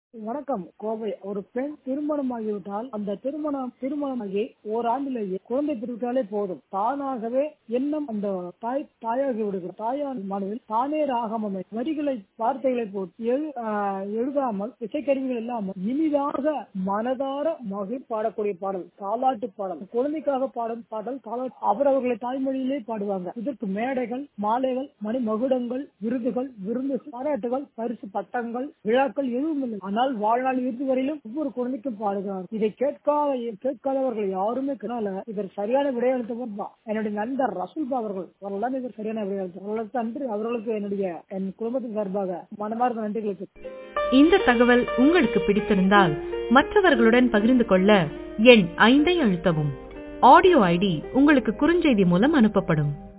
வணக்கம் கோவை ஒரு பெண் திருமணமாகிவிட்டால் அந்த திருமணம் திருமணமாகி ஓராண்டிலேயே குழந்தை பிறவிட்டாலே போதும் தானாகவே எண்ணம் அந்த தாய் தாயாகி விடுகிறது தாயார் மனதில் தானே ராகம் அமைத்து வரிகளை வார்த்தைகளை போட்டு எழு- ஆஹ் எழுதாமல் இசைக்கருவிகள் இல்லாமல் இனிதாக மனதார மகிழ் பாடக்கூடிய பாடல் தாலாட்டு பாடல் குழந்தைக்காக பாடும் பாடல் தாலாட்டு அவரவர்களை தாய்மொழியிலே பாடுவாங்க இதற்கு மேடைகள் மாலைகள் மணி மகுடங்கள் விருதுகள் விருந்து பாராட்டுகள் பரிசு பட்டங்கள் விழாக்கள் எதுவும் இல்லை ஆனால் வாழ்நாள் இறுதி வரையிலும் ஒவ்வொரு குழந்தைக்கும் பாடுகிறார் இதை கேட்காத கேட்காதவர்கள் யாருமே கேட்கல இதற்கு சரியான விடையளித்தவர் தான் என்னுடைய நண்பர் ரசூல்பா அவர்கள் அவர்கள் தான் இதற்கு சரியான விடையளித்தார் அவர்களுக்கு அன்று அவர்களுக்கு என்னுடைய என் குடும்பத்தின் சார்பாக மனமார்ந்த நன்றிகளை இந்த தகவல் உங்களுக்கு பிடித்திருந்தால் மற்றவர்களுடன் பகிர்ந்து கொள்ள எண் ஐந்தை அழுத்தவும் ஆடியோ ஐடி உங்களுக்கு குறுஞ்செய்தி மூலம் அனுப்பப்படும்